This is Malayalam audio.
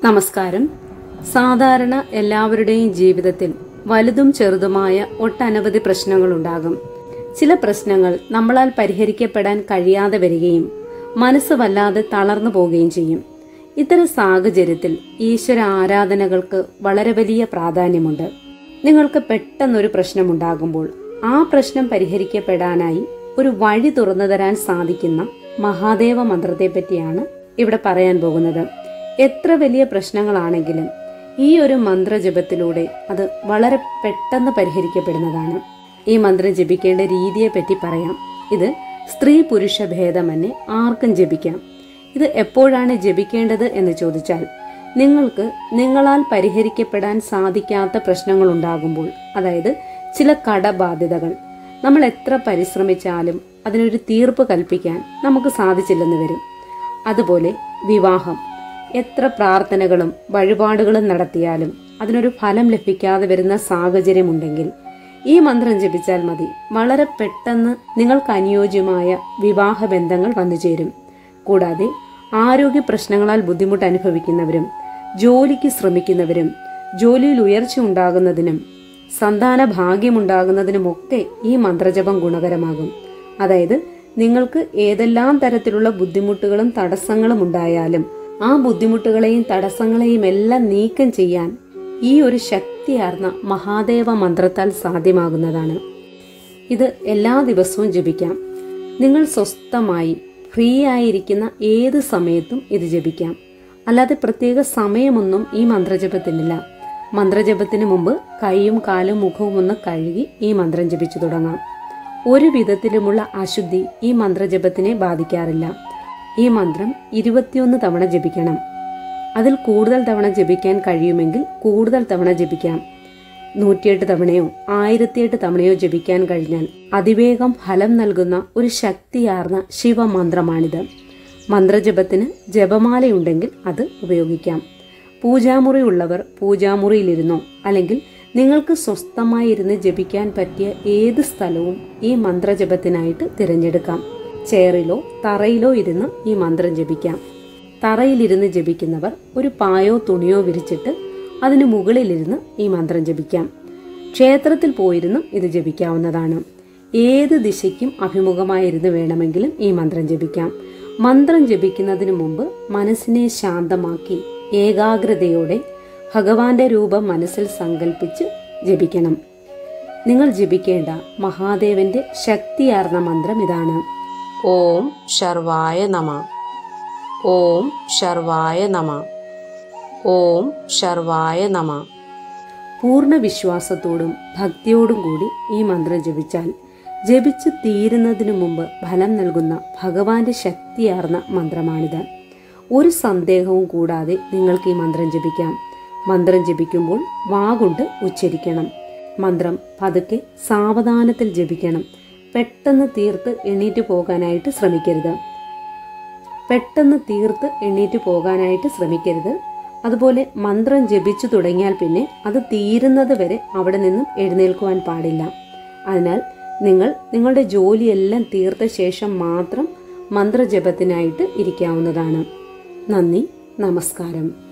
നമസ്കാരം സാധാരണ എല്ലാവരുടെയും ജീവിതത്തിൽ വലുതും ചെറുതുമായ ഒട്ടനവധി പ്രശ്നങ്ങളുണ്ടാകും ചില പ്രശ്നങ്ങൾ നമ്മളാൽ പരിഹരിക്കപ്പെടാൻ കഴിയാതെ വരികയും മനസ്സ് വല്ലാതെ തളർന്നു പോവുകയും ചെയ്യും ഇത്തരം സാഹചര്യത്തിൽ ഈശ്വര ആരാധനകൾക്ക് വളരെ വലിയ പ്രാധാന്യമുണ്ട് നിങ്ങൾക്ക് പെട്ടെന്നൊരു പ്രശ്നമുണ്ടാകുമ്പോൾ ആ പ്രശ്നം പരിഹരിക്കപ്പെടാനായി ഒരു വഴി തുറന്നു തരാൻ സാധിക്കുന്ന മഹാദേവ മന്ത്രത്തെ പറ്റിയാണ് ഇവിടെ പറയാൻ പോകുന്നത് എത്ര വലിയ പ്രശ്നങ്ങളാണെങ്കിലും ഈ ഒരു മന്ത്രജപത്തിലൂടെ അത് വളരെ പെട്ടെന്ന് പരിഹരിക്കപ്പെടുന്നതാണ് ഈ മന്ത്രം ജപിക്കേണ്ട രീതിയെ പറ്റി പറയാം ഇത് സ്ത്രീ പുരുഷ ഭേദമന്യേ ആർക്കും ജപിക്കാം ഇത് എപ്പോഴാണ് ജപിക്കേണ്ടത് എന്ന് ചോദിച്ചാൽ നിങ്ങൾക്ക് നിങ്ങളാൽ പരിഹരിക്കപ്പെടാൻ സാധിക്കാത്ത പ്രശ്നങ്ങൾ ഉണ്ടാകുമ്പോൾ അതായത് ചില കടബാധ്യതകൾ നമ്മൾ എത്ര പരിശ്രമിച്ചാലും അതിനൊരു തീർപ്പ് കൽപ്പിക്കാൻ നമുക്ക് സാധിച്ചില്ലെന്ന് വരും അതുപോലെ വിവാഹം എത്ര പ്രാർത്ഥനകളും വഴിപാടുകളും നടത്തിയാലും അതിനൊരു ഫലം ലഭിക്കാതെ വരുന്ന സാഹചര്യമുണ്ടെങ്കിൽ ഈ മന്ത്രം ജപിച്ചാൽ മതി വളരെ പെട്ടെന്ന് നിങ്ങൾക്ക് അനുയോജ്യമായ വിവാഹ ബന്ധങ്ങൾ വന്നു ചേരും കൂടാതെ ആരോഗ്യ പ്രശ്നങ്ങളാൽ ബുദ്ധിമുട്ട് അനുഭവിക്കുന്നവരും ജോലിക്ക് ശ്രമിക്കുന്നവരും ജോലിയിൽ ഉയർച്ച ഉണ്ടാകുന്നതിനും സന്താന ഭാഗ്യമുണ്ടാകുന്നതിനുമൊക്കെ ഈ മന്ത്രജപം ഗുണകരമാകും അതായത് നിങ്ങൾക്ക് ഏതെല്ലാം തരത്തിലുള്ള ബുദ്ധിമുട്ടുകളും തടസ്സങ്ങളും ഉണ്ടായാലും ആ ബുദ്ധിമുട്ടുകളെയും തടസ്സങ്ങളെയും എല്ലാം നീക്കം ചെയ്യാൻ ഈ ഒരു ശക്തിയാർന്ന മഹാദേവ മന്ത്രത്താൽ സാധ്യമാകുന്നതാണ് ഇത് എല്ലാ ദിവസവും ജപിക്കാം നിങ്ങൾ സ്വസ്ഥമായി ഫ്രീ ആയിരിക്കുന്ന ഏത് സമയത്തും ഇത് ജപിക്കാം അല്ലാതെ പ്രത്യേക സമയമൊന്നും ഈ മന്ത്രജപത്തിനില്ല മന്ത്രജപത്തിന് മുമ്പ് കൈയും കാലും മുഖവും ഒന്ന് കഴുകി ഈ മന്ത്രം ജപിച്ചു തുടങ്ങാം ഒരു വിധത്തിലുമുള്ള അശുദ്ധി ഈ മന്ത്രജപത്തിനെ ബാധിക്കാറില്ല ഈ മന്ത്രം ഇരുപത്തിയൊന്ന് തവണ ജപിക്കണം അതിൽ കൂടുതൽ തവണ ജപിക്കാൻ കഴിയുമെങ്കിൽ കൂടുതൽ തവണ ജപിക്കാം നൂറ്റിയെട്ട് തവണയോ ആയിരത്തിയെട്ട് തവണയോ ജപിക്കാൻ കഴിഞ്ഞാൽ അതിവേഗം ഫലം നൽകുന്ന ഒരു ശക്തിയാർന്ന ശിവമന്ത്രമാണിത് മന്ത്രജപത്തിന് ജപമാലയുണ്ടെങ്കിൽ അത് ഉപയോഗിക്കാം പൂജാമുറി ഉള്ളവർ പൂജാമുറിയിലിരുന്നോ അല്ലെങ്കിൽ നിങ്ങൾക്ക് സ്വസ്ഥമായിരുന്ന് ജപിക്കാൻ പറ്റിയ ഏത് സ്ഥലവും ഈ മന്ത്രജപത്തിനായിട്ട് തിരഞ്ഞെടുക്കാം ചെയറിലോ തറയിലോ ഇരുന്ന് ഈ മന്ത്രം ജപിക്കാം തറയിലിരുന്ന് ജപിക്കുന്നവർ ഒരു പായോ തുണിയോ വിരിച്ചിട്ട് അതിനു മുകളിലിരുന്ന് ഈ മന്ത്രം ജപിക്കാം ക്ഷേത്രത്തിൽ പോയിരുന്നും ഇത് ജപിക്കാവുന്നതാണ് ഏത് ദിശയ്ക്കും അഭിമുഖമായിരുന്ന് വേണമെങ്കിലും ഈ മന്ത്രം ജപിക്കാം മന്ത്രം ജപിക്കുന്നതിന് മുമ്പ് മനസ്സിനെ ശാന്തമാക്കി ഏകാഗ്രതയോടെ ഭഗവാന്റെ രൂപം മനസ്സിൽ സങ്കല്പിച്ച് ജപിക്കണം നിങ്ങൾ ജപിക്കേണ്ട മഹാദേവന്റെ ശക്തിയാർന്ന മന്ത്രം ഇതാണ് ഓം ശർവായ നമ ഓം ശർവായ നമ ഓം ശർവായ നമ പൂർണ്ണ വിശ്വാസത്തോടും ഭക്തിയോടും കൂടി ഈ മന്ത്രം ജപിച്ചാൽ ജപിച്ച് തീരുന്നതിനു മുമ്പ് ഫലം നൽകുന്ന ഭഗവാന്റെ ശക്തിയാർന്ന മന്ത്രമാണിത് ഒരു സന്ദേഹവും കൂടാതെ നിങ്ങൾക്ക് ഈ മന്ത്രം ജപിക്കാം മന്ത്രം ജപിക്കുമ്പോൾ വാഗുണ്ട് ഉച്ചരിക്കണം മന്ത്രം പതുക്കെ സാവധാനത്തിൽ ജപിക്കണം പെട്ടെന്ന് തീർത്ത് എണീറ്റ് പോകാനായിട്ട് ശ്രമിക്കരുത് പെട്ടെന്ന് തീർത്ത് എണീറ്റ് പോകാനായിട്ട് ശ്രമിക്കരുത് അതുപോലെ മന്ത്രം ജപിച്ചു തുടങ്ങിയാൽ പിന്നെ അത് തീരുന്നത് വരെ അവിടെ നിന്നും എഴുന്നേൽക്കുവാൻ പാടില്ല അതിനാൽ നിങ്ങൾ നിങ്ങളുടെ ജോലിയെല്ലാം തീർത്ത ശേഷം മാത്രം മന്ത്രജപത്തിനായിട്ട് ഇരിക്കാവുന്നതാണ് നന്ദി നമസ്കാരം